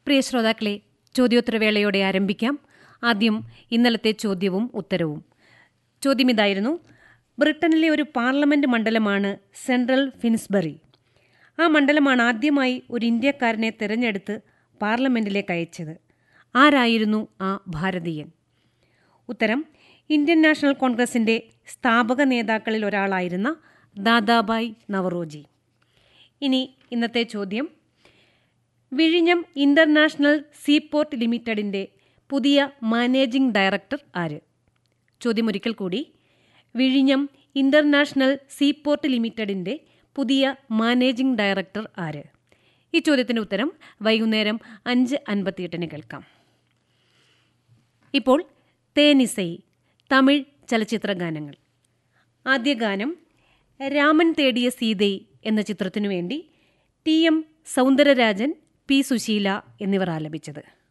പ്രിയ ശ്രോതാക്കളെ ചോദ്യോത്തരവേളയോടെ ആരംഭിക്കാം ആദ്യം ഇന്നലത്തെ ചോദ്യവും ഉത്തരവും ചോദ്യം ഇതായിരുന്നു ബ്രിട്ടനിലെ ഒരു പാർലമെന്റ് മണ്ഡലമാണ് സെൻട്രൽ ഫിൻസ്ബറി ആ മണ്ഡലമാണ് ആദ്യമായി ഒരു ഇന്ത്യക്കാരനെ തിരഞ്ഞെടുത്ത് പാർലമെന്റിലേക്ക് അയച്ചത് ആരായിരുന്നു ആ ഭാരതീയൻ ഉത്തരം ഇന്ത്യൻ നാഷണൽ കോൺഗ്രസിന്റെ സ്ഥാപക നേതാക്കളിൽ ഒരാളായിരുന്ന ദാദാബായ് നവറോജി ഇനി ഇന്നത്തെ ചോദ്യം വിഴിഞ്ഞം ഇന്റർനാഷണൽ സീപോർട്ട് ലിമിറ്റഡിന്റെ പുതിയ മാനേജിംഗ് ഡയറക്ടർ ആര് ചോദ്യം ഒരിക്കൽ കൂടി വിഴിഞ്ഞം ഇന്റർനാഷണൽ സീപോർട്ട് ലിമിറ്റഡിന്റെ പുതിയ മാനേജിംഗ് ഡയറക്ടർ ആര് ഈ ചോദ്യത്തിന് ഉത്തരം വൈകുന്നേരം അഞ്ച് അൻപത്തിയെട്ടിന് കേൾക്കാം ഇപ്പോൾ തേനിസൈ തമിഴ് ചലച്ചിത്ര ഗാനങ്ങൾ ആദ്യ ഗാനം രാമൻ തേടിയ സീതൈ എന്ന ചിത്രത്തിനു വേണ്ടി T M Soundararajan P Susheela എന്നിവർ ആലപിച്ചത്